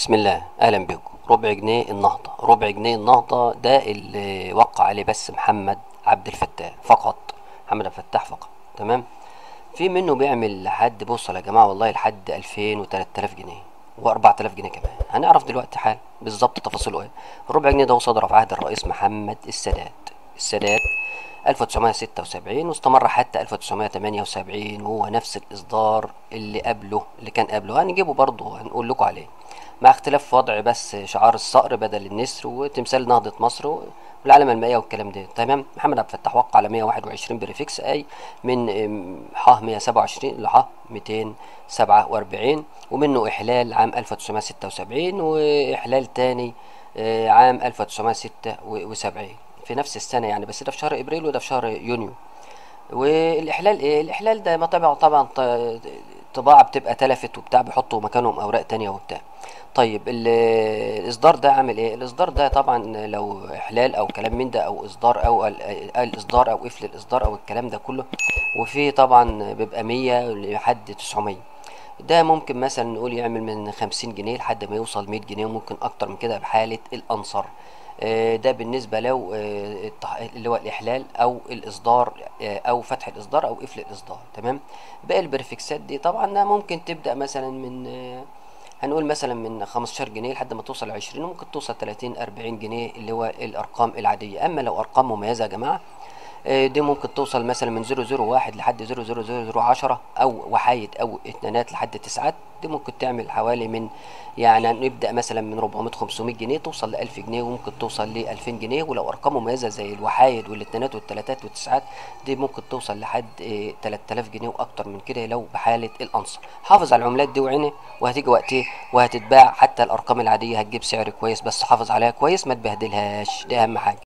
بسم الله اهلا بكم ربع جنيه النهضه ربع جنيه النهضه ده اللي وقع عليه بس محمد عبد الفتاح فقط محمد عبد الفتاح فقط تمام في منه بيعمل لحد بص يا جماعه والله لحد 2000 و3000 جنيه و4000 جنيه كمان هنعرف دلوقتي حال بالظبط تفاصيله ايه الربع جنيه ده صدر في عهد الرئيس محمد السادات السادات 1976 واستمر حتى 1978 وهو نفس الاصدار اللي قبله اللي كان قبله هنجيبه برضه هنقول لكم عليه مع اختلاف وضع بس شعار الصقر بدل النسر وتمثال نهضة مصر والعلامة المائية والكلام ده تمام محمد عبد الفتاح وقع على 121 بريفكس أي من ح 127 ل ح 247 ومنه إحلال عام 1976 وإحلال تاني عام 1976 في نفس السنة يعني بس ده في شهر إبريل وده في شهر يونيو والإحلال إيه؟ الإحلال ده ما طبعا طبعا طباعة بتبقى تلفت وبتاع بيحطوا مكانهم أوراق تانية وبتاع طيب الاصدار ده عامل ايه الاصدار ده طبعا لو احلال او كلام من ده او اصدار او الاصدار او قفل الاصدار او الكلام ده كله وفي طبعا بيبقى 100 لحد 900 ده ممكن مثلا نقول يعمل من 50 جنيه لحد ما يوصل 100 جنيه وممكن اكتر من كده بحاله الانصر ده بالنسبه لو اللي هو الاحلال او الاصدار او فتح الاصدار او قفل الاصدار تمام باقي البريفكسات دي طبعا ممكن تبدا مثلا من هنقول مثلا من 15 جنيه لحد ما توصل 20 وممكن توصل 30 40 جنيه اللي هو الارقام العاديه اما لو ارقام مميزه يا جماعه دي ممكن توصل مثلا من 001 لحد 00010 او وحايد او اتنينات لحد تسعات دي ممكن تعمل حوالي من يعني نبدا مثلا من 400 500 جنيه توصل ل 1000 جنيه وممكن توصل ل 2000 جنيه ولو ارقام مميزه زي الوحايد والاتنينات والتلاتات والتسعات دي ممكن توصل لحد 3000 جنيه واكتر من كده لو بحاله الانصر حافظ على العملات دي وعينه وهتيجي وقت ايه وهتتباع حتى الارقام العاديه هتجيب سعر كويس بس حافظ عليها كويس ما تبهدلهاش دي اهم حاجه